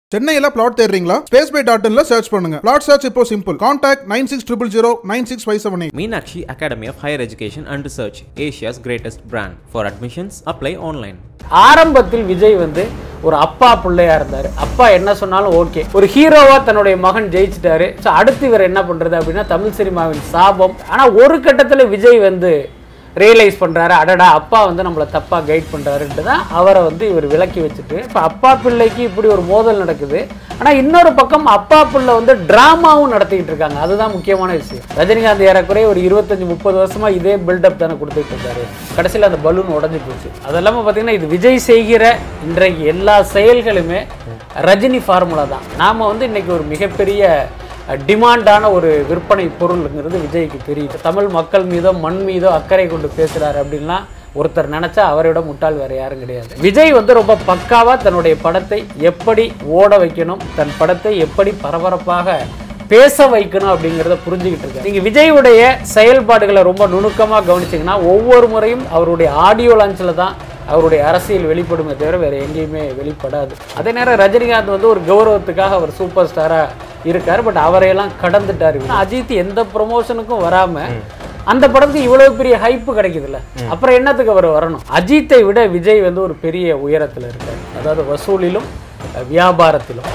சென்னையில பிளாட் தேடுறீங்களா space by dot இன்ல சர்ச் பண்ணுங்க பிளாட் சர்ச் இப்போ simple contact nine six triple zero nine six five seven eight Meenakshi Academy of Higher Education and Research, Asia's greatest brand. For admissions, apply online. ஆரம்பத்தில் விஜய் வந்து ஒரு அப்பா பிள்ளையா இருந்தார் அப்பா என்ன சொன்னாலும் ஓகே ஒரு ஹீரோவா தன்னுடைய மகன் ஜெயிச்சிட்டாரு ஸோ அடுத்து இவர் என்ன பண்றது அப்படின்னா தமிழ் சினிமாவின் சாபம் ஆனா ஒரு கட்டத்துல விஜய் வந்து ரியலைஸ் பண்றாரு அடடா அப்பா வந்து நம்மளை தப்பா கைட் பண்றாருன்ட்டு தான் அவரை வந்து இவர் விலக்கி வச்சுட்டு இப்போ அப்பா பிள்ளைக்கு இப்படி ஒரு மோதல் நடக்குது ஆனா இன்னொரு பக்கம் அப்பா பிள்ளை வந்து டிராமாவும் நடத்திக்கிட்டு இருக்காங்க அதுதான் முக்கியமான விஷயம் ரஜினிகாந்த் ஏறக்குறைய ஒரு இருபத்தஞ்சு முப்பது வருஷமா இதே பில்டப் தானே கொடுத்துட்டு இருக்காரு கடைசியில் அந்த பலூன் உடஞ்சி போச்சு அது இல்லாமல் பார்த்தீங்கன்னா இது விஜய் செய்கிற இன்றைக்கு எல்லா செயல்களுமே ரஜினி ஃபார்முலா தான் நாம வந்து இன்னைக்கு ஒரு மிகப்பெரிய டிமாண்டான ஒரு விற்பனை பொருள்ங்கிறது விஜய்க்கு தெரியுது தமிழ் மக்கள் மீதோ மண் மீதோ அக்கறை கொண்டு பேசுறாரு அப்படின்லாம் ஒருத்தர் நினைச்சா அவரை விட முட்டாள் வேற யாரும் கிடையாது விஜய் வந்து ரொம்ப பக்காவா தன்னுடைய படத்தை எப்படி ஓட வைக்கணும் தன் படத்தை எப்படி பரபரப்பாக பேச வைக்கணும் அப்படிங்கிறத புரிஞ்சுக்கிட்டு இருக்காரு நீங்க விஜயுடைய செயல்பாடுகளை ரொம்ப நுணுக்கமா கவனிச்சீங்கன்னா ஒவ்வொரு முறையும் அவருடைய ஆடியோ லான்ச்சில் தான் அவருடைய அரசியல் வெளிப்படுமே தவிர வேற எங்கேயுமே வெளிப்படாது அதே நேரம் ரஜினிகாந்த் வந்து ஒரு கௌரவத்துக்காக அவர் சூப்பர் ஸ்டாரா இருக்காரு பட் அவரையெல்லாம் கடந்துட்டாரு அஜித் எந்த ப்ரொமோஷனுக்கும் வராம அந்த படத்துக்கு இவ்வளவு பெரிய ஹைப்பு கிடைக்குதுல்ல அப்புறம் என்னத்துக்கு அவர் வரணும் அஜித்தை விட விஜய் வந்து ஒரு பெரிய உயரத்துல இருக்காரு அதாவது வசூலிலும் அஹ், வியாபாரத்திலும்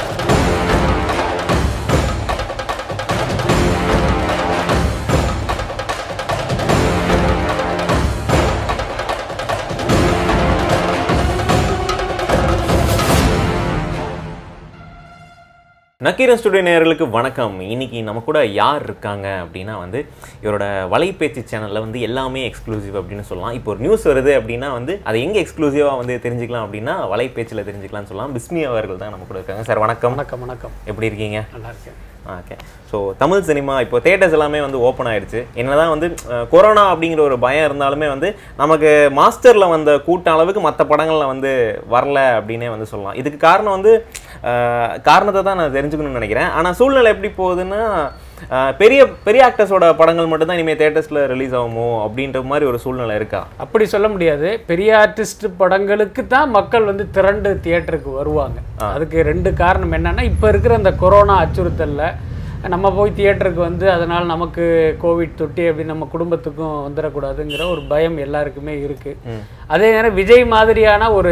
நக்கீரன் ஸ்டுடியோ நேயர்களுக்கு வணக்கம் இன்னைக்கு நம்ம கூட யார் இருக்காங்க அப்படின்னா வந்து இவரோட வலைபேச்சு சேனலில் வந்து எல்லாமே எக்ஸ்க்ளூசிவ் அப்படின்னு சொல்லலாம் இப்போ ஒரு நியூஸ் வருது அப்படின்னா வந்து அதை எங்கே எக்ஸ்க்ளூசிவாக வந்து தெரிஞ்சுக்கலாம் அப்படின்னா வலைபேச்சில் தெரிஞ்சுக்கலாம்னு சொல்லலாம் பிஸ்மி அவர்கள் தான் நம்ம கூட இருக்காங்க சார் வணக்கம் வணக்கம் வணக்கம் எப்படி இருக்கீங்க நல்லா இருக்கேன் ஓகே ஸோ தமிழ் சினிமா இப்போ தேட்டர்ஸ் எல்லாமே வந்து ஓப்பன் ஆயிடுச்சு என்னதான் வந்து அஹ், கொரோனா அப்படிங்கிற ஒரு பயம் இருந்தாலுமே வந்து நமக்கு மாஸ்டரில் வந்த கூட்ட அளவுக்கு மற்ற படங்களில் வந்து வரல அப்படின்னே வந்து சொல்லலாம் இதுக்கு காரணம் வந்து அஹ், காரணத்தை தான் நான் தெரிஞ்சுக்கணும்னு நினைக்கிறேன் ஆனால் சூழ்நிலை எப்படி போகுதுன்னா அஹ், பெரிய பெரிய ஆக்டர்ஸோட படங்கள் மட்டும் தான் இனிமேல் தேட்டர்ஸில் ரிலீஸ் ஆகுமோ அப்படின்ற மாதிரி ஒரு சூழ்நிலை இருக்கா அப்படி சொல்ல முடியாது பெரிய ஆர்டிஸ்ட் படங்களுக்கு தான் மக்கள் வந்து திரண்டு தியேட்டருக்கு வருவாங்க அதுக்கு ரெண்டு காரணம் என்னன்னா இப்போ இருக்கிற அந்த கொரோனா அச்சுறுத்தல்ல நம்ம போய் தியேட்டருக்கு வந்து அதனால் நமக்கு கோவிட் தொட்டி அப்படின்னு நம்ம குடும்பத்துக்கும் வந்துடக்கூடாதுங்கிற ஒரு பயம் எல்லாருக்குமே இருக்கு அதே நேரம் விஜய் மாதிரியான ஒரு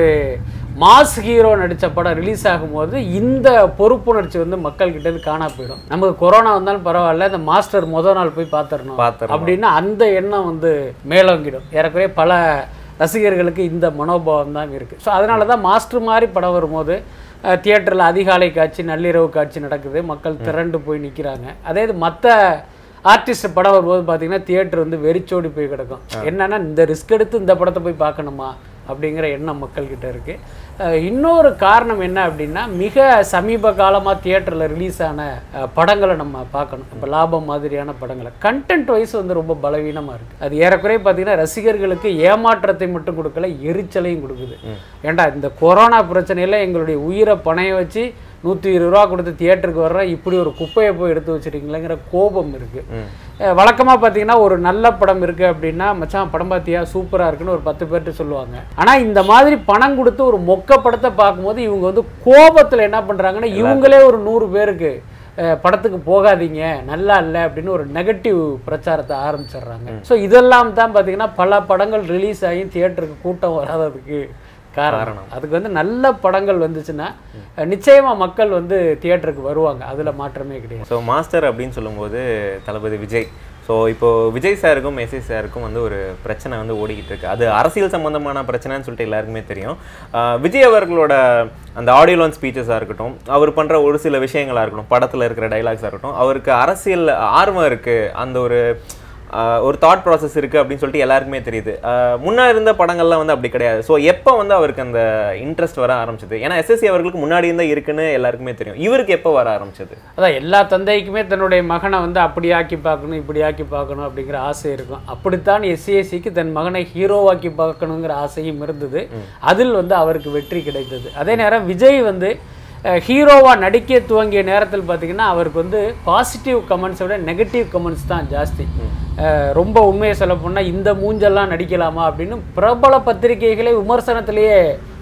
மாஸ் ஹீரோ நடித்த படம் ரிலீஸ் ஆகும்போது இந்த பொறுப்புணர்ச்சி வந்து மக்கள்கிட்ட இருந்து காணா போயிடும் நமக்கு கொரோனா வந்தாலும் பரவாயில்ல இந்த மாஸ்டர் முத நாள் போய் பார்த்துடணும் பார்த்துடணும். அப்படின்னு அந்த எண்ணம் வந்து மேலோங்கிடும் ஏறக்குறைய பல ரசிகர்களுக்கு இந்த மனோபாவம் தான் இருக்குது ஸோ அதனால தான் மாஸ்டர் மாதிரி படம் வரும்போது தியேட்டரில் அதிகாலை காட்சி நள்ளிரவு காட்சி நடக்குது மக்கள் திரண்டு போய் நிற்கிறாங்க அதே இது மற்ற ஆர்டிஸ்ட் படம் வரும்போது பார்த்தீங்கன்னா தியேட்டர் வந்து வெறிச்சோடி போய் கிடக்கும் என்னன்னா இந்த ரிஸ்க் எடுத்து இந்த படத்தை போய் பார்க்கணுமா அப்படிங்கிற எண்ணம் மக்கள்கிட்ட இருக்கு அஹ் இன்னொரு காரணம் என்ன அப்படின்னா மிக சமீப காலமாக தியேட்டரில் ரிலீஸ் ஆன அஹ், படங்களை நம்ம பார்க்கணும் இப்போ லாபம் மாதிரியான படங்களை கண்டென்ட் வைஸ் வந்து ரொம்ப பலவீனமாக இருக்குது அது ஏறக்குறைய பார்த்தீங்கன்னா ரசிகர்களுக்கு ஏமாற்றத்தை மட்டும் கொடுக்கல எரிச்சலையும் கொடுக்குது ஏன்டா இந்த கொரோனா பிரச்சனையில் எங்களுடைய உயிரை பணைய வச்சு நூற்றி இருபது ரூபா கொடுத்து தியேட்டருக்கு வர்ற இப்படி ஒரு குப்பையை போய் எடுத்து வச்சிருக்கீங்களேங்கிற கோபம் இருக்குது வழக்கமாக பார்த்தீங்கன்னா ஒரு நல்ல படம் இருக்குது அப்படின்னா மச்சான் படம் பார்த்தியா சூப்பராக இருக்குன்னு ஒரு பத்து பேர்கிட்ட சொல்லுவாங்க ஆனால் இந்த மாதிரி பணம் கொடுத்து ஒரு மொக்க படத்தை பார்க்கும்போது இவங்க வந்து கோபத்தில் என்ன பண்ணுறாங்கன்னா இவங்களே ஒரு நூறு பேருக்கு அஹ், படத்துக்கு போகாதீங்க நல்லா இல்லை அப்படின்னு ஒரு நெகட்டிவ் பிரச்சாரத்தை ஆரம்பிச்சிடுறாங்க ஸோ இதெல்லாம் தான் பார்த்தீங்கன்னா பல படங்கள் ரிலீஸ் ஆகி தியேட்டருக்கு கூட்டம் வராததுக்கு காரணம் அதுக்கு வந்து நல்ல படங்கள் வந்துச்சுன்னா அஹ், நிச்சயமா மக்கள் வந்து தியேட்டருக்கு வருவாங்க அதுல மாற்றமே கிடையாது ஸோ மாஸ்டர் அப்படின்னு சொல்லும்போது தளபதி விஜய் ஸோ இப்போ விஜய் சாருக்கும் எஸ்ஐ சாருக்கும் வந்து ஒரு பிரச்சனை வந்து ஓடிக்கிட்டு இருக்கு அது அரசியல் சம்பந்தமான பிரச்சனைன்னு சொல்லிட்டு எல்லாருக்குமே தெரியும் ஆஹ் விஜய் அவர்களோட அந்த ஆடியோ லான்ச் ஸ்பீச்சஸாக இருக்கட்டும் அவர் பண்ணுற ஒரு சில விஷயங்களாக இருக்கட்டும் படத்தில் இருக்கிற டைலாக்ஸாக இருக்கட்டும் அவருக்கு அரசியல் ஆர்வம் இருக்குது அந்த ஒரு ஆஹ் ஒரு தாட் ப்ராசஸ் இருக்குது அப்படின்னு சொல்லிட்டு எல்லாருக்குமே தெரியுது ஆஹ் முன்ன இருந்த படங்கள்லாம் வந்து அப்படி கிடையாது ஸோ எப்போ வந்து அவருக்கு அந்த இன்ட்ரெஸ்ட் வர ஆரம்பிச்சது ஏன்னா எஸ்எஸ்சி அவர்களுக்கு முன்னாடி இருந்தால் இருக்குன்னு எல்லாருக்குமே தெரியும் இவருக்கு எப்போ வர ஆரம்பிச்சது அதான் எல்லா தந்தைக்குமே தன்னுடைய மகனை வந்து அப்படி ஆக்கி பார்க்கணும் இப்படி ஆக்கி பார்க்கணும் அப்படிங்கிற ஆசை இருக்கும் அப்படித்தான் எஸ்சிஎஸ்சிக்கு தன் மகனை ஹீரோவாக்கி பார்க்கணுங்கிற ஆசையும் இருந்தது அதில் வந்து அவருக்கு வெற்றி கிடைத்தது அதே நேரம் விஜய் வந்து ஹீரோவாக நடிக்க துவங்கிய நேரத்தில் பார்த்தீங்கன்னா அவருக்கு வந்து பாசிட்டிவ் கமெண்ட்ஸை விட நெகட்டிவ் கமெண்ட்ஸ் தான் ஜாஸ்தி அஹ் ரொம்ப உண்மையை சொல்ல போனால் இந்த மூஞ்செல்லாம் நடிக்கலாமா அப்படின்னு பிரபல பத்திரிகைகளே விமர்சனத்திலேயே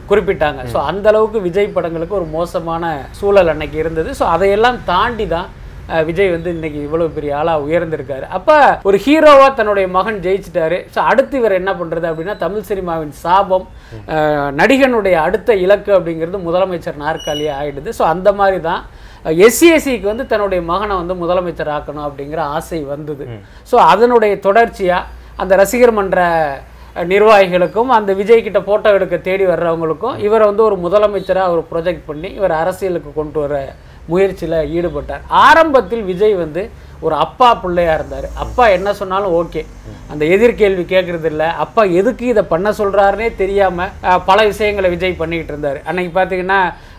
குறிப்பிட்டாங்க ஸோ அந்த அளவுக்கு விஜய் படங்களுக்கு ஒரு மோசமான சூழல் அன்னைக்கு இருந்தது ஸோ அதையெல்லாம் தாண்டி தான் அஹ், விஜய் வந்து இன்னைக்கு இவ்வளவு பெரிய ஆளா உயர்ந்திருக்காரு அப்ப ஒரு ஹீரோவா தன்னுடைய மகன் ஜெயிச்சிட்டாரு ஸோ அடுத்து இவர் என்ன பண்றது அப்படின்னா தமிழ் சினிமாவின் சாபம் அஹ், நடிகனுடைய அடுத்த இலக்கு அப்படிங்கிறது முதலமைச்சர் நாற்காலியே ஆயிடுது ஸோ அந்த மாதிரி தான் எஸ்சிஎஸ்சிக்கு வந்து தன்னுடைய மகனை வந்து முதலமைச்சர் ஆக்கணும் அப்படிங்கிற ஆசை வந்தது ஸோ அதனுடைய தொடர்ச்சியா அந்த ரசிகர் மன்ற அஹ், நிர்வாகிகளுக்கும் அந்த விஜய் கிட்ட போட்டோ எடுக்க தேடி வர்றவங்களுக்கும் இவரை வந்து ஒரு முதலமைச்சரா ஒரு ப்ரொஜெக்ட் பண்ணி இவர் அரசியலுக்கு கொண்டு வர முயற்சியில் ஈடுபட்டார் ஆரம்பத்தில் விஜய் வந்து ஒரு அப்பா பிள்ளையா இருந்தார் அப்பா என்ன சொன்னாலும் ஓகே அந்த எதிர்கேள்வி கேட்கறது இல்ல அப்பா எதுக்கு இதை பண்ண சொல்றாருனே தெரியாம அஹ், பல விஷயங்களை விஜய் பண்ணிக்கிட்டு இருந்தார் அன்னைக்கு பார்த்தீங்கன்னா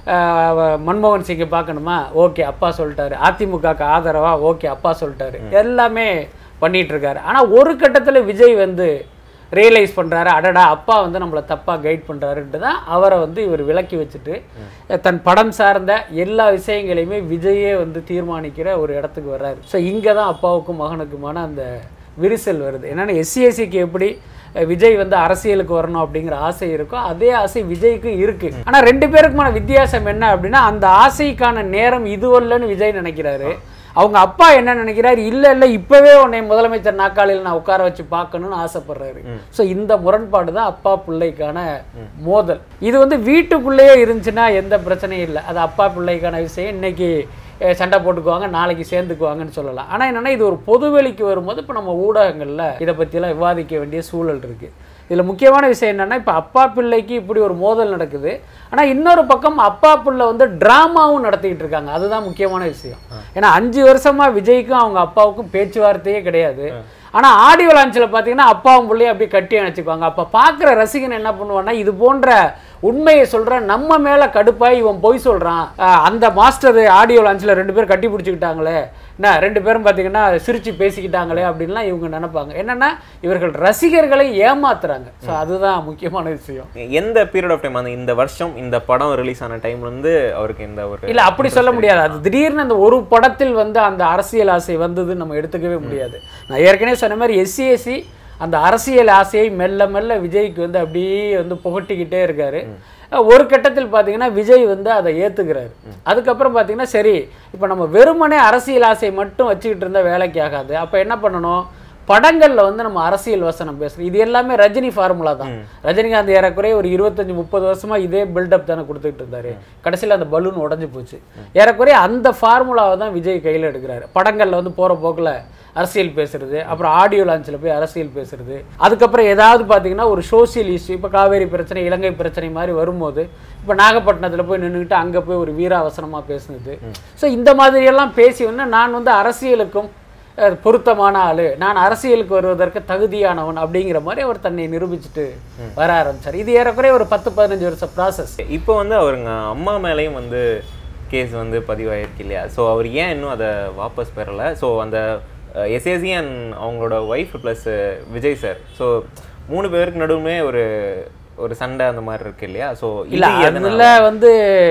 அஹ், மன்மோகன் சிங்கை பார்க்கணுமா ஓகே அப்பா சொல்லிட்டாரு அதிமுகக்கு ஆதரவா ஓகே அப்பா சொல்லிட்டாரு எல்லாமே பண்ணிட்டு இருக்காரு ஆனா ஒரு கட்டத்துல விஜய் வந்து ரியலைஸ் பண்றாரு அடடா அப்பா வந்து நம்மளை தப்பா கைட் பண்றாருன்ட்டு தான் அவரை வந்து இவர் விலக்கி வச்சுட்டு தன் படம் சார்ந்த எல்லா விஷயங்களையுமே விஜயே வந்து தீர்மானிக்கிற ஒரு இடத்துக்கு வர்றாரு ஸோ இங்கே தான் அப்பாவுக்கும் மகனுக்குமான அந்த விரிசல் வருது என்னன்னா எஸ்சிஎஸ்சிக்கு எப்படி அஹ், விஜய் வந்து அரசியலுக்கு வரணும் அப்படிங்கிற ஆசை இருக்கோ அதே ஆசை விஜய்க்கு இருக்கு ஆனா ரெண்டு பேருக்குமான வித்தியாசம் என்ன அப்படின்னா அந்த ஆசைக்கான நேரம் இதுவல்லன்னு விஜய் நினைக்கிறாரு அவங்க அப்பா என்ன நினைக்கிறாரு இல்ல இல்ல இப்பவே உன்னை முதலமைச்சர் நாக்காளியில் நான் உட்கார வச்சு பார்க்கணும்னு ஆசைப்படுறாரு ஸோ இந்த முரண்பாடு தான் அப்பா பிள்ளைக்கான மோதல் இது வந்து வீட்டுக்குள்ளேயே இருந்துச்சுன்னா எந்த பிரச்சனையும் இல்லை அது அப்பா பிள்ளைக்கான விஷயம் இன்னைக்கு அஹ், சண்டை போட்டுக்குவாங்க நாளைக்கு சேர்ந்துக்குவாங்கன்னு சொல்லலாம் ஆனா என்னன்னா இது ஒரு பொதுவெளிக்கு வரும்போது இப்போ நம்ம ஊடகங்கள்ல இதை பற்றியெல்லாம் விவாதிக்க வேண்டிய சூழல் இருக்கு இதுல முக்கியமான விஷயம் என்னன்னா இப்போ அப்பா பிள்ளைக்கு இப்படி ஒரு மோதல் நடக்குது ஆனா இன்னொரு பக்கம் அப்பா பிள்ளை வந்து டிராமாவும் நடத்திக்கிட்டு இருக்காங்க அதுதான் முக்கியமான விஷயம் ஏன்னா அஞ்சு வருஷமா விஜய்க்கும் அவங்க அப்பாவுக்கும் பேச்சுவார்த்தையே கிடையாது ஆனா ஆடியோ லான்ச்சில் பார்த்தீங்கன்னா அப்பாவும் பிள்ளையும் அப்படியே கட்டி அணைச்சிக்குவாங்க அப்ப பார்க்குற ரசிகன் என்ன பண்ணுவான்னா இது போன்ற உண்மையை சொல்ற நம்ம மேல கடுப்பாய் இவன் பொய் சொல்றான் அஹ் அந்த மாஸ்டர் ஆடியோ லான்ச்சில் ரெண்டு பேரும் கட்டி பிடிச்சிக்கிட்டாங்களே என்ன ரெண்டு பேரும் பார்த்தீங்கன்னா சிரிச்சு பேசிக்கிட்டாங்களே அப்படின்லாம் இவங்க நினைப்பாங்க என்னன்னா இவர்கள் ரசிகர்களை ஏமாத்துறாங்க ஸோ அதுதான் முக்கியமான விஷயம் எந்த பீரியட் ஆஃப் டைம் அந்த இந்த வருஷம் இந்த படம் ரிலீஸ் ஆன டைம்ல இருந்து அவருக்கு இந்த ஒரு இல்ல அப்படி சொல்ல முடியாது அது திடீர்னு அந்த ஒரு படத்தில் வந்து அந்த அரசியல் ஆசை வந்ததுன்னு நம்ம எடுத்துக்கவே முடியாது நான் ஏற்கனவே சொன்ன மாதிரி எஸ்சிஎஸ்சி அந்த அரசியல் ஆசையை மெல்ல மெல்ல விஜய்க்கு வந்து அப்படியே வந்து புகட்டிக்கிட்டே இருக்காரு ஒரு கட்டத்தில் பார்த்தீங்கன்னா விஜய் வந்து அதை ஏத்துக்கிறாரு அதுக்கப்புறம் பார்த்தீங்கன்னா சரி இப்போ நம்ம வெறுமனே அரசியல் ஆசையை மட்டும் வச்சுக்கிட்டு இருந்தா வேலைக்கு ஆகாது அப்போ என்ன பண்ணணும் படங்கள்ல வந்து நம்ம அரசியல் வசனம் பேசுறோம் இது எல்லாமே ரஜினி ஃபார்முலா தான் ரஜினிகாந்த் ஏறக்குறைய ஒரு இருபத்தஞ்சு முப்பது வருஷமா இதே பில்டப் தானே கொடுத்துட்டு இருந்தாரு கடைசியில் அந்த பலூன் உடைஞ்சு போச்சு ஏறக்குறைய அந்த ஃபார்முலாவை தான் விஜய் கையில் எடுக்கிறாரு படங்கள்ல வந்து போற போக்குல அரசியல் பேசுறது அப்புறம் ஆடியோ லான்ச்சில் போய் அரசியல் பேசுறது அதுக்கப்புறம் ஏதாவது பார்த்தீங்கன்னா ஒரு சோசியல் இஷ்யூ இப்போ காவேரி பிரச்சனை இலங்கை பிரச்சனை மாதிரி வரும்போது இப்போ நாகப்பட்டினத்தில் போய் நின்றுக்கிட்டு அங்கே போய் ஒரு வீராவசனமாக பேசுனது ஸோ இந்த மாதிரியெல்லாம் பேசி வந்து நான் வந்து அரசியலுக்கும் அஹ், பொருத்தமான ஆளு நான் அரசியலுக்கு வருவதற்கு தகுதியானவன் அப்படிங்கிற மாதிரி அவர் தன்னை நிரூபிச்சுட்டு வர ஆரம்பிச்சார் இது ஏறக்குறைய ஒரு பத்து பதினஞ்சு வருஷம் ப்ராசஸ் இப்போ வந்து அவருங்க அம்மா மேலேயும் வந்து கேஸ் வந்து பதிவாயிருக்கு இல்லையா ஸோ அவர் ஏன் இன்னும் அதை வாபஸ் பெறலை ஸோ அந்த எஸ்ஏசி அண்ட் அவங்களோட wife plus Vijay sir so மூணு பேருக்கு நடுவுமே ஒரு ஒரு சண்டை அந்த மாதிரி இருக்கு இல்லையா ஸோ இல்ல அதுல வந்து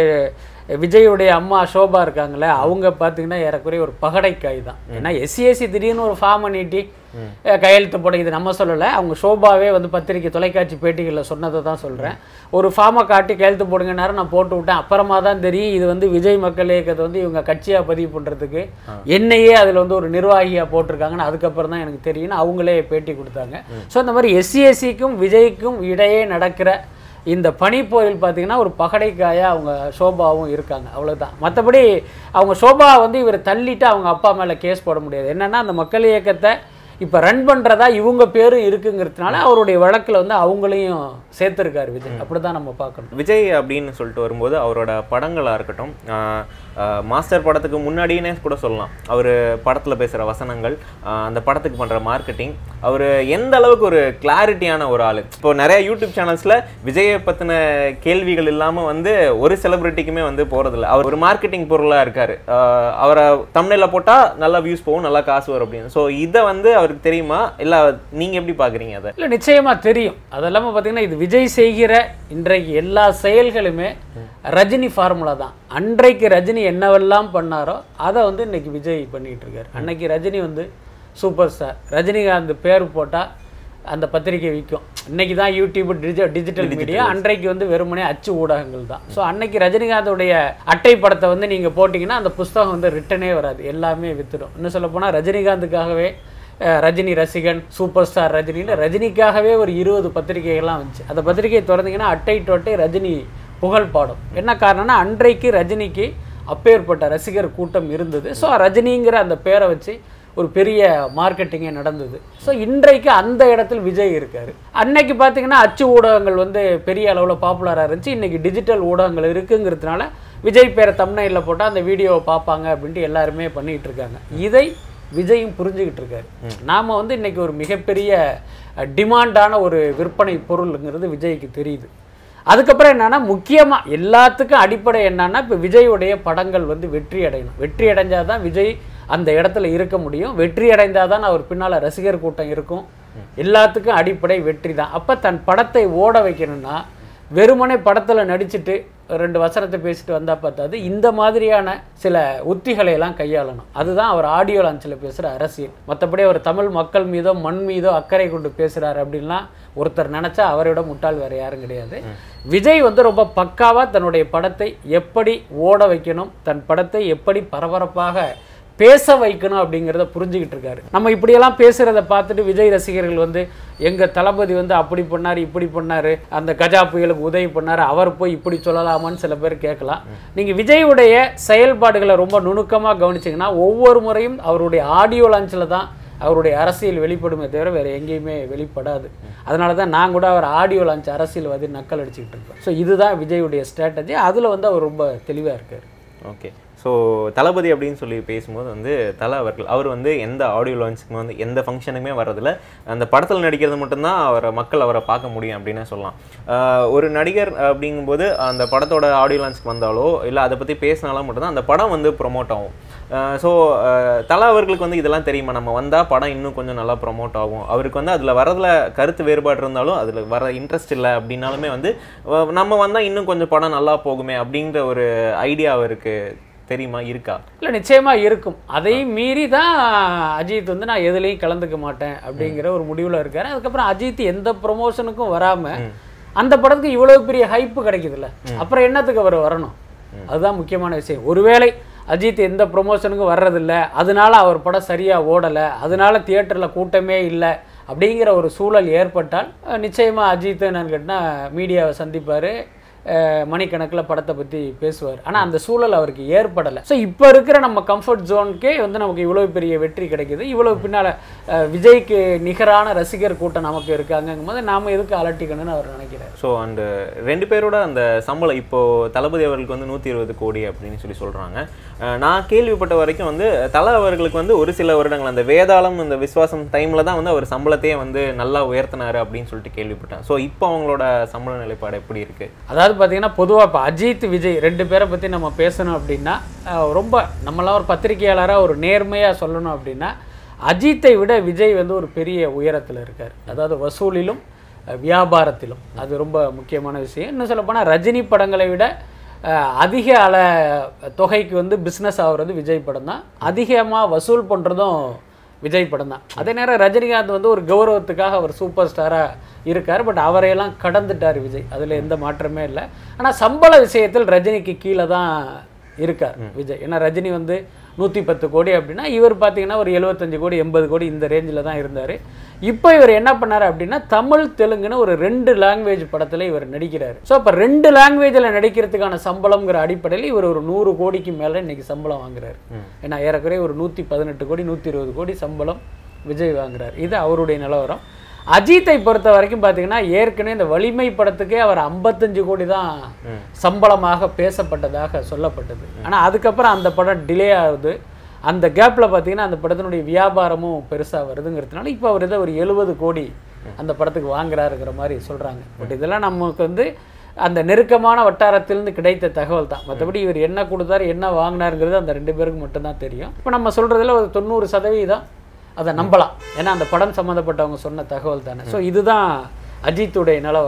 விஜயுடைய அம்மா சோபா இருக்காங்களே அவங்க பார்த்தீங்கன்னா ஏறக்குறைய ஒரு பகடைக்காய் தான் ஏன்னா எஸ்சிஎஸ்சி திடீர்னு ஒரு ஃபார்மை நீட்டி அஹ், கையெழுத்து போட இது நம்ம சொல்லலை அவங்க சோபாவே வந்து பத்திரிக்கை தொலைக்காட்சி பேட்டிகளில் சொன்னதை தான் சொல்கிறேன் ஒரு ஃபார்மை காட்டி கையெழுத்து போடுங்கன்னாரு நான் போட்டு விட்டேன் அப்புறமா தான் தெரியும் இது வந்து விஜய் மக்கள் இயக்கத்தை வந்து இவங்க கட்சியாக பதிவு பண்ணுறதுக்கு என்னையே அதில் வந்து ஒரு நிர்வாகியாக போட்டிருக்காங்கன்னு அதுக்கப்புறம் தான் எனக்கு தெரியும்னு அவங்களே பேட்டி கொடுத்தாங்க ஸோ இந்த மாதிரி எஸ்சிஎஸ்சிக்கும் விஜய்க்கும் இடையே நடக்கிற இந்த பனிப்போரில் பார்த்தீங்கன்னா ஒரு பகடைக்காயா அவங்க சோபாவும் இருக்காங்க அவ்வளவுதான் மற்றபடி அவங்க சோபா வந்து இவர் தள்ளிட்டு அவங்க அப்பா மேலே கேஸ் போட முடியாது என்னன்னா அந்த மக்கள் இயக்கத்தை இப்போ ரன் பண்ணுறதா இவங்க பேரும் இருக்குங்கிறதுனால அவருடைய வழக்கில் வந்து அவங்களையும் சேர்த்துருக்காரு விஜய் அப்படி தான் நம்ம பார்க்கணும் விஜய் அப்படின்னு சொல்லிட்டு வரும்போது அவரோட படங்களாக இருக்கட்டும் ஆஹ் ஆஹ் மாஸ்டர் படத்துக்கு முன்னாடியே கூட சொல்லலாம் அவர் படத்தில் பேசுகிற வசனங்கள் ஆஹ் அந்த படத்துக்கு பண்ணுற மார்க்கெட்டிங் அவர் எந்த அளவுக்கு ஒரு கிளாரிட்டியான ஒரு ஆள் இப்போ நிறைய யூடியூப் சேனல்ஸில் விஜயை பற்றின கேள்விகள் இல்லாமல் வந்து ஒரு செலிபிரிட்டிக்குமே வந்து போகிறதில்ல அவர் ஒரு மார்க்கெட்டிங் பொருளாக இருக்கார் அவரை தமிழில் போட்டால் நல்லா வியூஸ் போகும் நல்லா காசு வரும் அப்படின்னு ஸோ இதை வந்து அவருக்கு தெரியுமா இல்லை நீங்கள் எப்படி பார்க்குறீங்க அதை இல்லை நிச்சயமா தெரியும் அதெல்லாம பார்த்தீங்கன்னா இது விஜய் செய்கிற இன்றைக்கு எல்லா செயல்களுமே ரஜினி ஃபார்முலா தான் அன்றைக்கு ரஜினி என்னவெல்லாம் பண்ணாரோ அதை வந்து இன்னைக்கு விஜய் பண்ணிட்டு இருக்காரு அன்னைக்கு ரஜினி வந்து சூப்பர் ஸ்டார் ரஜினிகாந்த் பேர் போட்டால் அந்த பத்திரிகை விற்கும் இன்னைக்கு தான் யூடியூப் டிஜி டிஜிட்டல் மீடியா அன்றைக்கு வந்து வெறுமனே அச்சு ஊடகங்கள் தான் ஸோ அன்னைக்கு ரஜினிகாந்தோடைய அட்டை படத்தை வந்து நீங்கள் போட்டிங்கன்னா அந்த புஸ்தகம் வந்து ரிட்டனே வராது எல்லாமே வித்துடும் இன்னும் சொல்ல போனால் ரஜினிகாந்துக்காகவே அஹ், ரஜினி ரசிகன் சூப்பர் ஸ்டார் ரஜினின்னு ரஜினிக்காகவே ஒரு இருபது பத்திரிகைகள்லாம் வந்துச்சு அந்த பத்திரிகையை திறந்தீங்கன்னா அட்டை டொட்டை ரஜினி புகழ் பாடும் என்ன காரணம்னா அன்றைக்கு ரஜினிக்கு அப்பேற்பட்ட ரசிகர் கூட்டம் இருந்தது ஸோ ரஜினிங்கிற அந்த பேரை வச்சு ஒரு பெரிய மார்க்கெட்டிங்கே நடந்தது ஸோ இன்றைக்கு அந்த இடத்துல விஜய் இருக்காரு அன்னைக்கு பார்த்தீங்கன்னா அச்சு ஊடகங்கள் வந்து பெரிய அளவில் பாப்புலராக இருந்துச்சு இன்னைக்கு டிஜிட்டல் ஊடகங்கள் இருக்குங்கிறதுனால விஜய் பேரை தம்னையில் போட்டால் அந்த வீடியோவை பார்ப்பாங்க அப்படின்ட்டு எல்லாருமே பண்ணிட்டு இருக்காங்க இதை விஜயும் புரிஞ்சுக்கிட்டு இருக்காரு நாம வந்து இன்னைக்கு ஒரு மிகப்பெரிய டிமாண்டான ஒரு விற்பனை பொருளுங்கிறது விஜய்க்கு தெரியுது அதுக்கப்புறம் என்னன்னா முக்கியமா எல்லாத்துக்கும் அடிப்படை என்னன்னா இப்போ விஜயுடைய படங்கள் வந்து வெற்றி அடையணும் வெற்றி அடைஞ்சாதான் விஜய் அந்த இடத்துல இருக்க முடியும் வெற்றி அடைந்தாதான் அவர் பின்னால ரசிகர் கூட்டம் இருக்கும் எல்லாத்துக்கும் அடிப்படை வெற்றி தான் அப்ப தன் படத்தை ஓட வைக்கணும்னா வெறுமனே படத்துல நடிச்சிட்டு ரெண்டு வசனத்தை பேசிட்டு வந்தா பார்த்தாது இந்த மாதிரியான சில உத்திகளை எல்லாம் கையாளணும் அதுதான் அவர் ஆடியோ லான்ச்சில் பேசுகிற அரசியல் மற்றபடி அவர் தமிழ் மக்கள் மீதோ மண் மீதோ அக்கறை கொண்டு பேசுகிறார் அப்படின்லாம் ஒருத்தர் நினச்சா அவரை விட முட்டாள் வேற யாரும் கிடையாது விஜய் வந்து ரொம்ப பக்காவா தன்னுடைய படத்தை எப்படி ஓட வைக்கணும் தன் படத்தை எப்படி பரபரப்பாக பேச வைக்கணும் அப்படிங்கிறத புரிஞ்சுக்கிட்டு இருக்காரு நம்ம இப்படியெல்லாம் பேசுறத பார்த்துட்டு விஜய் ரசிகர்கள் வந்து எங்க தளபதி வந்து அப்படி பண்ணாரு இப்படி பண்ணாரு அந்த கஜா புயலுக்கு உதவி பண்ணாரு அவர் போய் இப்படி சொல்லலாமான்னு சில பேர் கேட்கலாம் நீங்க விஜயுடைய செயல்பாடுகளை ரொம்ப நுணுக்கமா கவனிச்சீங்கன்னா ஒவ்வொரு முறையும் அவருடைய ஆடியோ லான்ச்சில் தான் அவருடைய அரசியல் வெளிப்படுமே தவிர வேற எங்கேயுமே வெளிப்படாது அதனால தான் நான் கூட அவர் ஆடியோ லான்ச் அரசியல்வாதி நக்கல் அடிச்சுக்கிட்டு இருப்பேன் ஸோ இதுதான் விஜயுடைய ஸ்ட்ராட்டஜி அதில் வந்து அவர் ரொம்ப தெளிவாக இருக்கார் ஓகே ஸோ தளபதி அப்படின்னு சொல்லி பேசும்போது வந்து தலை அவர்கள் அவர் வந்து எந்த ஆடியோ லான்ச்சுக்குமே வந்து எந்த ஃபங்க்ஷனுக்குமே வர்றதில்ல அந்த படத்தில் நடிக்கிறது மட்டும்தான் அவரை மக்கள் அவரை பார்க்க முடியும் அப்படின்னு சொல்லலாம் ஆஹ் ஒரு நடிகர் அப்படிங்கும்போது அந்த படத்தோட ஆடியோ லான்ச்சுக்கு வந்தாலோ இல்லை அதை பற்றி பேசினாலும் மட்டும்தான் அந்த படம் வந்து ப்ரொமோட் ஆகும் ஸோ தலா அவர்களுக்கு வந்து இதெல்லாம் தெரியுமா நம்ம வந்தால் படம் இன்னும் கொஞ்சம் நல்லா ப்ரொமோட் ஆகும் அவருக்கு வந்து அதில் வரதுல கருத்து வேறுபாடு இருந்தாலும் அதில் வர இன்ட்ரெஸ்ட் இல்லை அப்படின்னாலுமே வந்து அஹ் நம்ம வந்தால் இன்னும் கொஞ்சம் படம் நல்லா போகுமே அப்படிங்கிற ஒரு ஐடியா அவருக்கு தெரியுமா இருக்கா இல்லை நிச்சயமா இருக்கும் அதையும் மீறி தான் அஜித் வந்து நான் எதுலேயும் கலந்துக்க மாட்டேன் அப்படிங்கிற ஒரு முடிவில் இருக்காரு அதுக்கப்புறம் அஜித் எந்த ப்ரொமோஷனுக்கும் வராம அந்த படத்துக்கு இவ்வளவு பெரிய ஹைப்பு கிடைக்குதுல்ல அப்புறம் என்னத்துக்கு அவர் வரணும் அதுதான் முக்கியமான விஷயம் ஒருவேளை அஜித் எந்த ப்ரொமோஷனுக்கும் வர்றதில்ல அதனால அவர் படம் சரியா ஓடலை அதனால தியேட்டர்ல கூட்டமே இல்லை அப்படிங்கிற ஒரு சூழல் ஏற்பட்டால் அஹ், நிச்சயமா அஜித் என்னன்னு கேட்டால் மீடியாவை சந்திப்பாரு மணிக்கணக்கில் படத்தை பற்றி பேசுவார் ஆனால் அந்த சூழல் அவருக்கு ஏற்படலை ஸோ இப்போ இருக்கிற நம்ம கம்ஃபர்ட் ஜோனுக்கே வந்து நமக்கு இவ்வளோ பெரிய வெற்றி கிடைக்குது இவ்வளோ பின்னால் விஜய்க்கு நிகரான ரசிகர் கூட்டம் நமக்கு இருக்காங்கங்கும் போது நாம் எதுக்கு அலட்டிக்கணும்னு அவர் நினைக்கிறார் ஸோ அண்டு ரெண்டு பேரோட அந்த சம்பளம் இப்போ தளபதி அவர்களுக்கு வந்து நூற்றி இருபது கோடி அப்படின்னு சொல்லி சொல்கிறாங்க நான் கேள்விப்பட்ட வரைக்கும் வந்து தலை அவர்களுக்கு வந்து ஒரு சில வருடங்கள் அந்த வேதாளம் இந்த விஸ்வாசம் டைமில் தான் வந்து அவர் சம்பளத்தையே வந்து நல்லா உயர்த்தினாரு அப்படின்னு சொல்லிட்டு கேள்விப்பட்டேன் ஸோ இப்போ அவங்களோட சம்பள நிலைப்பாடு எப்படி இருக்கு அதாவது பார்த்தீங்கன்னா பொதுவாக இப்போ அஜித் விஜய் ரெண்டு பேரை பற்றி நம்ம பேசணும் அப்படின்னா அஹ், ரொம்ப நம்மளாம் ஒரு பத்திரிகையாளராக ஒரு நேர்மையாக சொல்லணும் அப்படின்னா அஜித்தை விட விஜய் வந்து ஒரு பெரிய உயரத்தில் இருக்கார் அதாவது வசூலிலும் அஹ், வியாபாரத்திலும் அது ரொம்ப முக்கியமான விஷயம் இன்னும் சொல்லப்போனால் ரஜினி படங்களை விட அஹ், அதிக அள தொகைக்கு வந்து பிஸ்னஸ் ஆகுறது விஜய் படம் தான் அதிகமாக வசூல் பண்ணுறதும் விஜய் படம் தான் அதே நேரம் ரஜினிகாந்த் வந்து ஒரு கௌரவத்துக்காக அவர் சூப்பர் ஸ்டாராக இருக்கார் பட் அவரையெல்லாம் கடந்துட்டார் விஜய் அதில் எந்த மாற்றமே இல்லை ஆனால் சம்பள விஷயத்தில் ரஜினிக்கு கீழே தான் இருக்கார் விஜய் ஏன்னா ரஜினி வந்து நூற்றி பத்து கோடி அப்படின்னா இவர் பார்த்தீங்கன்னா ஒரு எழுபத்தஞ்சு கோடி எண்பது கோடி இந்த ரேஞ்சில் தான் இருந்தார் இப்போ இவர் என்ன பண்ணார் அப்படின்னா தமிழ் தெலுங்குன்னு ஒரு ரெண்டு லாங்குவேஜ் படத்தில் இவர் நடிக்கிறார் ஸோ அப்போ ரெண்டு லாங்குவேஜில் நடிக்கிறதுக்கான சம்பளம்ங்கிற அடிப்படையில் இவர் ஒரு நூறு கோடிக்கு மேலே இன்னைக்கு சம்பளம் வாங்குறாரு ஏன்னா ஏறக்குறைய ஒரு நூற்றி பதினெட்டு கோடி நூற்றி இருபது கோடி சம்பளம் விஜய் வாங்குறார் இது அவருடைய நிலவரம் அஜித்தை பொறுத்த வரைக்கும் பார்த்தீங்கன்னா ஏற்கனவே இந்த வலிமை படத்துக்கே அவர் ஐம்பத்தஞ்சு கோடி தான் சம்பளமாக பேசப்பட்டதாக சொல்லப்பட்டது ஆனால் அதுக்கப்புறம் அந்த படம் டிலே ஆகுது அந்த கேப்பில் பார்த்தீங்கன்னா அந்த படத்தினுடைய வியாபாரமும் பெருசாக வருதுங்கிறதுனால இப்போ அவர் ஏதோ ஒரு எழுபது கோடி அந்த படத்துக்கு வாங்குறாருங்கிற மாதிரி சொல்கிறாங்க பட் இதெல்லாம் நமக்கு வந்து அந்த நெருக்கமான வட்டாரத்திலிருந்து கிடைத்த தகவல் தான் மற்றபடி இவர் என்ன கொடுத்தாரு என்ன வாங்கினாருங்கிறது அந்த ரெண்டு பேருக்கு மட்டும்தான் தெரியும் இப்போ நம்ம சொல்கிறதுல ஒரு தொண்ணூறு சதவீதம் அதை நம்பலாம் ஏன்னா அந்த படம் சம்மந்தப்பட்டவங்க சொன்ன தகவல் தானே ஸோ இதுதான் அஜித்துடைய நிலவரம்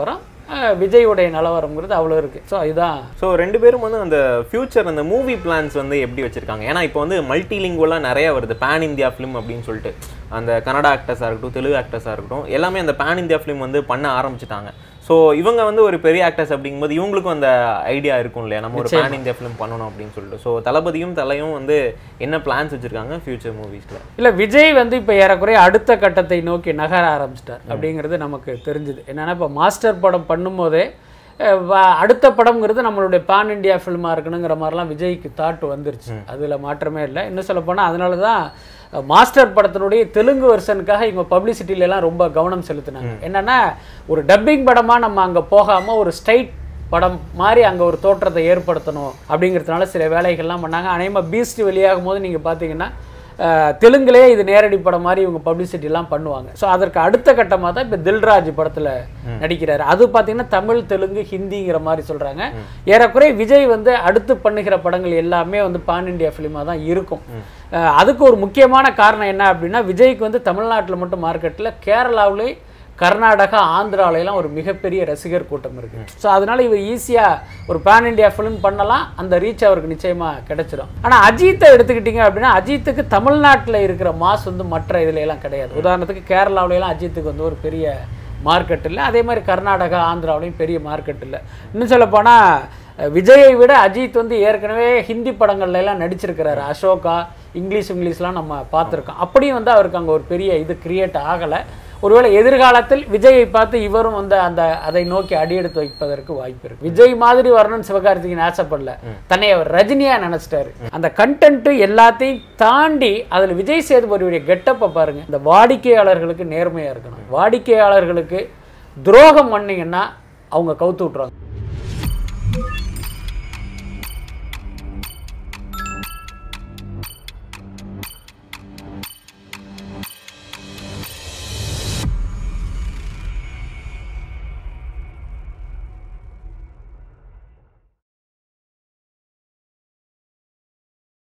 அஹ், விஜயோடைய நிலவரம்ங்கிறது அவ்வளோ இருக்குது ஸோ இதுதான் ஸோ ரெண்டு பேரும் வந்து அந்த ஃபியூச்சர் அந்த மூவி பிளான்ஸ் வந்து எப்படி வச்சிருக்காங்க ஏன்னா இப்போ வந்து மல்டிலிங்குவலாக நிறைய வருது பேன் இந்தியா ஃபிலிம் அப்படின்னு சொல்லிட்டு அந்த கன்னடா ஆக்டர்ஸாக இருக்கட்டும் தெலுங்கு ஆக்டர்ஸாக இருக்கட்டும் எல்லாமே அந்த பேன் இந்தியா ஃபிலிம் வந்து பண்ண ஆரம்பிச்சிட்டாங்க ஸோ இவங்க வந்து ஒரு பெரிய ஆக்டர்ஸ் அப்படிங்கும்போது இவங்களுக்கும் அந்த ஐடியா இருக்கும் இல்லையா நம்ம ஒரு பேன் இந்தியா ஃபிலிம் பண்ணணும் அப்படின்னு சொல்லிட்டு ஸோ தளபதியும் தலையும் வந்து என்ன பிளான்ஸ் வச்சிருக்காங்க ஃபியூச்சர் மூவிஸில் இல்லை விஜய் வந்து இப்போ ஏறக்குறைய அடுத்த கட்டத்தை நோக்கி நகர ஆரம்பிச்சிட்டார் அப்படிங்கிறது நமக்கு தெரிஞ்சுது என்னன்னா இப்போ மாஸ்டர் படம் பண்ணும்போதே அஹ், வ- அடுத்த படம்ங்கிறது நம்மளுடைய பான் இந்தியா ஃபிலிமாக இருக்கணுங்கிற மாதிரிலாம் விஜய்க்கு தாட் வந்துருச்சு அதில் மாற்றமே இல்லை இன்னும் சொல்ல போனால் அதனால தான் அஹ், மாஸ்டர் படத்தினுடைய தெலுங்கு வெர்ஷனுக்காக இவங்க பப்ளிசிட்டில எல்லாம் ரொம்ப கவனம் செலுத்தினாங்க என்னன்னா ஒரு டப்பிங் படமாக நம்ம அங்கே போகாமல் ஒரு ஸ்ட்ரைட் படம் மாதிரி அங்கே ஒரு தோற்றத்தை ஏற்படுத்தணும் அப்படிங்கிறதுனால சில வேலைகள்லாம் பண்ணாங்க அநேகமாக பீஸ்ட் வெளியாகும் போது நீங்கள் பார்த்தீங்கன்னா அஹ், தெலுங்குலே இது நேரடி படம் மாதிரி இவங்க பப்ளிசிட்டிலாம் பண்ணுவாங்க ஸோ அதற்கு அடுத்த கட்டமாக தான் இப்போ தில்ராஜ் படத்தில் நடிக்கிறாரு அது பார்த்தீங்கன்னா தமிழ் தெலுங்கு ஹிந்திங்கிற மாதிரி சொல்கிறாங்க ஏறக்குறைய விஜய் வந்து அடுத்து பண்ணுகிற படங்கள் எல்லாமே வந்து பான் இண்டியா ஃபிலிமாக தான் இருக்கும் அஹ், அதுக்கு ஒரு முக்கியமான காரணம் என்ன அப்படின்னா விஜய்க்கு வந்து தமிழ்நாட்டில் மட்டும் மார்க்கெட்டில் கேரளாவிலே கர்நாடகா ஆந்திராவிலலாம் ஒரு மிகப்பெரிய ரசிகர் கூட்டம் இருக்கு ஸோ அதனால இவர் ஈஸியாக ஒரு பேன் இண்டியா ஃபிலிம் பண்ணலாம் அந்த ரீச் அவருக்கு நிச்சயமாக கிடைச்சிடும் ஆனால் அஜித்தை எடுத்துக்கிட்டீங்க அப்படின்னா அஜித்துக்கு தமிழ்நாட்டில் இருக்கிற மாஸ் வந்து மற்ற இதுல எல்லாம் கிடையாது உதாரணத்துக்கு கேரளாவுல எல்லாம் அஜித்துக்கு வந்து ஒரு பெரிய மார்க்கெட் இல்லை அதே மாதிரி கர்நாடகா ஆந்திராவிலையும் பெரிய மார்க்கெட் இல்லை இன்னும் சொல்லப்போனால் விஜயை விட அஜித் வந்து ஏற்கனவே ஹிந்தி படங்கள்ல எல்லாம் நடிச்சிருக்கிறாரு அசோகா இங்கிலீஷ் இங்கிலீஷ்லாம் நம்ம பார்த்துருக்கோம் அப்படியும் வந்து அவருக்கு அங்கே ஒரு பெரிய இது கிரியேட் ஆகலை ஒருவேளை எதிர்காலத்தில் விஜயை பார்த்து இவரும் வந்து அந்த அதை நோக்கி அடியெடுத்து வைப்பதற்கு வாய்ப்பு இருக்கு விஜய் மாதிரி வரணும்னு சிவகார்த்திகேயன் ஆசைப்படல தன்னை அவர் ரஜினியா நினைச்சிட்டாரு அந்த கண்டென்ட் எல்லாத்தையும் தாண்டி அதுல விஜய் சேதுபதியுடைய கெட்டப்பை பாருங்க இந்த வாடிக்கையாளர்களுக்கு நேர்மையா இருக்கணும் வாடிக்கையாளர்களுக்கு துரோகம் பண்ணீங்கன்னா அவங்க கவுத்து விட்டுருவாங்க